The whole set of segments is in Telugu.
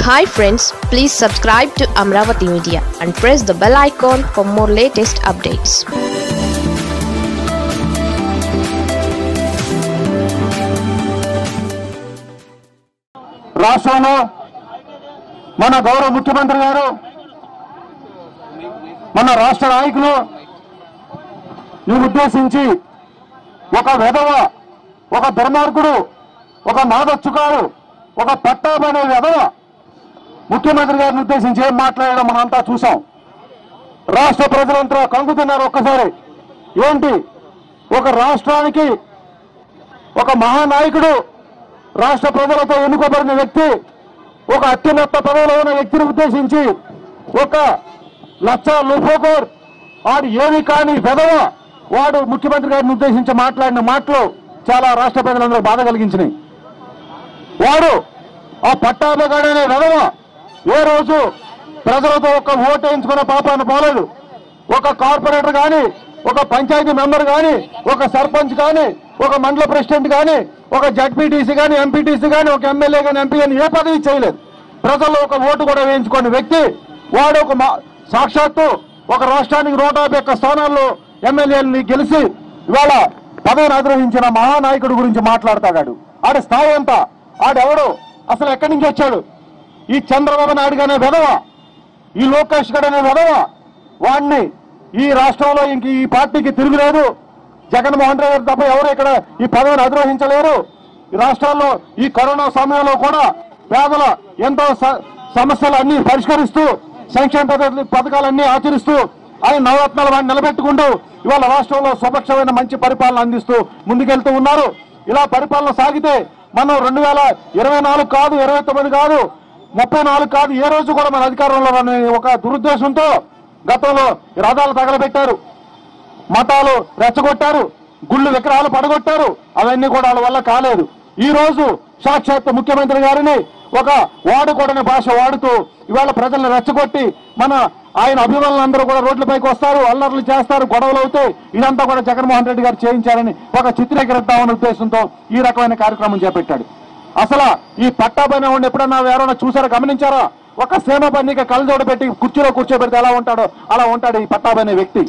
hi friends please subscribe to Amaravati media and press the bell icon for more latest updates రాష్ట్రంలో మన గౌరవ ముఖ్యమంత్రి గారు మన రాష్ట్ర నాయకులు ని ఉద్దేశించి ఒక వెధవ ఒక దుర్మార్గుడు ఒక మాదొచ్చుకాడు ఒక పట్టాబనే వెధవ ముఖ్యమంత్రి గారిని ఉద్దేశించి ఏం మాట్లాడడం మనంతా చూసాం రాష్ట్ర ప్రజలంతా కంగుతున్నారు ఒక్కసారి ఏంటి ఒక రాష్ట్రానికి ఒక మహానాయకుడు రాష్ట్ర ప్రజలతో ఎన్నుకోబడిన వ్యక్తి ఒక అత్యున్నత పదవిలో ఉన్న వ్యక్తిని ఉద్దేశించి ఒక లచ్చ లుఫోకోర్ వాడు ఏమి కాని పెదవ వాడు ముఖ్యమంత్రి గారిని ఉద్దేశించి మాట్లాడిన మాటలు చాలా రాష్ట్ర ప్రజలందరూ బాధ కలిగించినాయి వాడు ఆ పట్టాభిగాడనే వెధవ ఏ రోజు ప్రజలతో ఒక ఓటు వేయించుకున్న పాపాన్ని పోలేదు ఒక కార్పొరేటర్ కానీ ఒక పంచాయతీ మెంబర్ కానీ ఒక సర్పంచ్ కానీ ఒక మండల ప్రెసిడెంట్ కానీ ఒక జడ్పీటీసీ కానీ ఎంపీటీసీ కానీ ఒక ఎమ్మెల్యే కానీ ఎంపీ కానీ ఏ పదవి చేయలేదు ప్రజల్లో ఒక ఓటు కూడా వేయించుకున్న వ్యక్తి వాడు ఒక మా- సాక్షాత్తు ఒక రాష్ట్రానికి నూట యాభై ఒక్క స్థానాల్లో ఎమ్మెల్యేలని గెలిచి ఇవాళ పదవిని అధిరోహించిన మహానాయకుడి గురించి మాట్లాడతాడు ఆడి స్థాయి ఎంత ఆడెవడు అసలు ఎక్కడి నుంచి వచ్చాడు ఈ చంద్రబాబు నాయుడు అనే వెధవ ఈ లోకేష్ గడ్ అనే వెధవ వాడిని ఈ రాష్ట్రంలో ఇంక ఈ పార్టీకి తిరుగులేదు జగన్మోహన్ రెడ్డి గారు తప్ప ఎవరు ఇక్కడ ఈ పదవిని అధిరోహించలేరు ఈ రాష్ట్రాల్లో ఈ కరోనా సమయంలో కూడా పేదల ఎంతో స- సమస్యలు అన్ని పరిష్కరిస్తూ సంక్షేమ పద్ధతులు పథకాలన్నీ ఆచరిస్తూ ఆయన నవరత్నాలు వాడిని నిలబెట్టుకుంటూ ఇవాళ రాష్ట్రంలో సుపక్షమైన మంచి పరిపాలన అందిస్తూ ముందుకెళ్తూ ఉన్నారు ఇలా పరిపాలన సాగితే మనం రెండు వేల ఇరవై నాలుగు కాదు ఇరవై తొమ్మిది కాదు ముప్పై నాలుగు కాదు ఏ రోజు కూడా మన అధికారంలో రాని ఒక దురుద్దేశంతో గతంలో ఈ రథాలు తగలబెట్టారు మతాలు రెచ్చగొట్టారు గుళ్ళు విగ్రహాలు పడగొట్టారు అవన్నీ కూడా వాళ్ళ వల్ల కాలేదు ఈ రోజు సాక్షాత్ ముఖ్యమంత్రి గారిని ఒక వాడుకోడని భాష వాడుతూ ఇవాళ ప్రజల్ని రెచ్చగొట్టి మన ఆయన అభిమానులందరూ కూడా రోడ్లపైకి వస్తారు అల్లర్లు చేస్తారు గొడవలు అవుతాయి ఇదంతా కూడా జగన్మోహన్ రెడ్డి గారు చేయించారని ఒక చిత్రీకరిద్దామనే ఉద్దేశంతో ఈ రకమైన కార్యక్రమం చేపట్టాడు అసలు ఈ పట్టాబైన ఉండి ఎప్పుడన్నా ఎవరైనా చూసారా గమనించారా ఒక సేమ పన్నిక కళ్ళజోడు పెట్టి కుర్చీలో కూర్చోబెడితే ఎలా ఉంటాడో అలా ఉంటాడు ఈ పట్టాబైన వ్యక్తి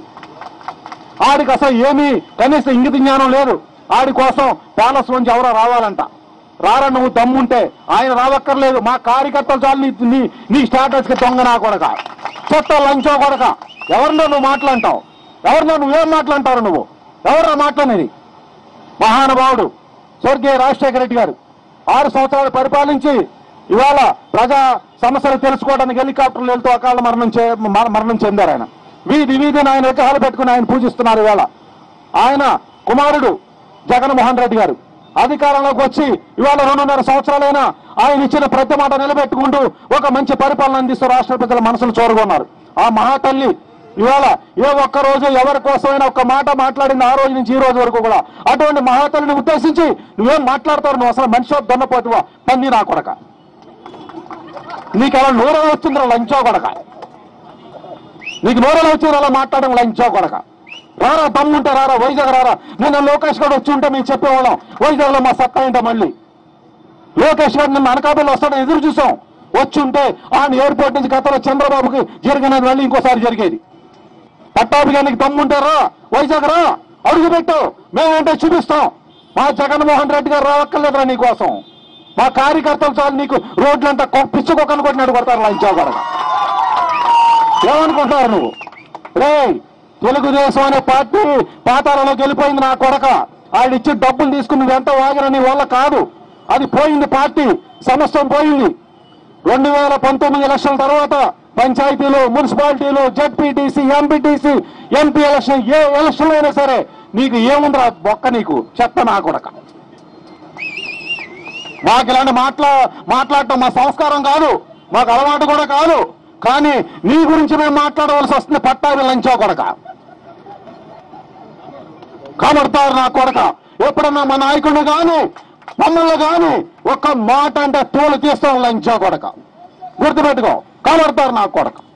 ఆడికి అసలు ఏమీ కనీసం ఇంగిత జ్ఞానం లేదు ఆడి కోసం ప్యాలెస్ నుంచి ఎవరో రావాలంట రారా నువ్వు దమ్ముంటే ఆయన రావక్కర్లేదు మా కార్యకర్తలు చాలు నీ నీ నీ స్టాటస్ కి దొంగ నా కొడక చెత్త లంచో కొడక ఎవరినో నువ్వు మాట్లాంటావు ఎవరినో నువ్వేం మాట్లాంటావు నువ్వు ఎవరా మాట్లాడేది మహానుభావుడు స్వర్గీయ రాజశేఖర రెడ్డి గారు ఆరు సంవత్సరాలు పరిపాలించి ఇవాళ ప్రజా సమస్యలు తెలుసుకోవడానికి హెలికాప్టర్లు వెళ్తూ అకాల మరణం చే మర- మరణం చెందారు ఆయన వీధి వీధిని ఆయన విగ్రహాలు పెట్టుకుని ఆయన పూజిస్తున్నారు ఇవాళ ఆయన కుమారుడు జగన్మోహన్ రెడ్డి గారు అధికారంలోకి వచ్చి ఇవాళ రెండున్నర సంవత్సరాలైనా ఆయన ఇచ్చిన ప్రతి మాట నిలబెట్టుకుంటూ ఒక మంచి పరిపాలన అందిస్తూ రాష్ట్ర ప్రజల మనసులు చూరగొన్నారు ఆ మహాతల్లి ఇవాళ ఏ ఒక్క రోజు ఎవరి కోసమైనా ఒక్క మాట మాట్లాడింది ఆ రోజు నుంచి ఈ రోజు వరకు కూడా అటువంటి మహాతల్లిని ఉద్దేశించి నువ్వేం మాట్లాడతావు నువ్వు అసలు మనిషి దొన్నపోతువా పంది నా కొడక నీకు అలా నూరలు వస్తుందిరా లంచో కొడక నీకు నూరలు వచ్చింది అలా మాట్లాడడం లంచో కొడక రారా దమ్ముంటే రారా వైజాగ్ రారా నిన్న లోకేష్ గారు వచ్చి ఉంటే మేము చెప్పేవాళ్ళం వైజాగ్ లో మా సత్తా ఏంటో మళ్ళీ లోకేష్ గారు నిన్న అనకాపల్లి వస్తాడని ఎదురు చూసాం వచ్చి ఉంటే ఆయన ఎయిర్పోర్ట్ నుంచి గతంలో చంద్రబాబుకి జరిగినది మళ్ళీ ఇంకోసారి జరిగేది పట్టాభిగానికి దమ్ముంటారా వైజాగ్ రా అడుగు పెట్టు మేమేంటే చూపిస్తాం మా జగన్మోహన్ రెడ్డి గారు రావక్కర్లేదురా నీకోసం మా కార్యకర్తలు చాలు నీకు రోడ్లంతా కొ- పిచ్చుకొక్కను కొట్టినట్టు కొడతారు లంచా కొడక ఏమనుకుంటున్నారు నువ్వు రే తెలుగుదేశం అనే పార్టీ పాతాళంలోకి వెళ్ళిపోయింది నా కొడక ఆయన ఇచ్చి డబ్బులు తీసుకుని నువ్వెంత వాగిన నీ వల్ల కాదు అది పోయింది పార్టీ సమస్తం పోయింది రెండు వేల పంతొమ్మిది ఎలక్షన్ తర్వాత పంచాయతీలు మున్సిపాలిటీలు జడ్పీటీసీ ఎంపీటీసీ ఎంపీ ఎలక్షన్ ఏ ఎలక్షన్ అయినా సరే నీకు ఏముందిరా బొక్క నీకు చెత్త నా కొడక మాకు ఇలాంటి మాట్లా మాట్లాడటం మా సంస్కారం కాదు మాకు అలవాటు కూడా కాదు కానీ నీ గురించి మేము మాట్లాడవలసి వస్తుంది పట్టాభి లంచో కొడక కబడతారు నా కొడక ఎప్పుడన్నా మా నాయకుడిని కానీ మమ్మల్ని కానీ ఒక్క మాట అంటే తోలు తీస్తాం లంచో కొడక గుర్తుపెట్టుకో కబడతారు నా కొడక